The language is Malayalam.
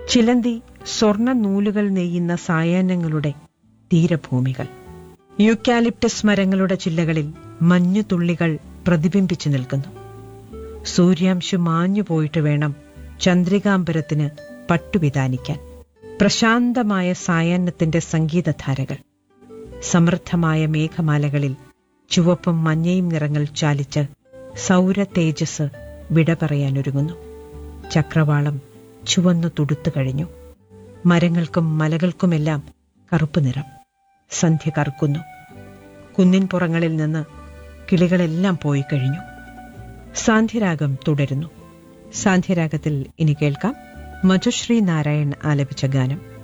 ചിലന്തി സ്വർണ്ണ നൂലുകൾ നെയ്യുന്ന സായാഹ്നങ്ങളുടെ തീരഭൂമികൾ യൂക്കാലിപ്റ്റസ് മരങ്ങളുടെ ചില്ലകളിൽ മഞ്ഞുതുള്ളികൾ പ്രതിബിംബിച്ചു നിൽക്കുന്നു സൂര്യാംശു മാഞ്ഞു പോയിട്ട് വേണം ചന്ദ്രികാംബരത്തിന് പട്ടുവിതാനിക്കാൻ പ്രശാന്തമായ സായാഹ്നത്തിന്റെ സംഗീതധാരകൾ സമൃദ്ധമായ മേഘമാലകളിൽ ചുവപ്പും മഞ്ഞയും നിറങ്ങൾ ചാലിച്ച് സൗര തേജസ് വിട പറയാനൊരുങ്ങുന്നു ചക്രവാളം ചുവന്നു തുടുത്തു കഴിഞ്ഞു മരങ്ങൾക്കും മലകൾക്കുമെല്ലാം കറുപ്പ് നിറം സന്ധ്യ കറുക്കുന്നു കുന്നിൻ പുറങ്ങളിൽ നിന്ന് കിളികളെല്ലാം പോയി കഴിഞ്ഞു സാന്ധ്യരാഗം തുടരുന്നു സാന്ധ്യരാഗത്തിൽ ഇനി കേൾക്കാം മധുശ്രീ നാരായൺ ആലപിച്ച ഗാനം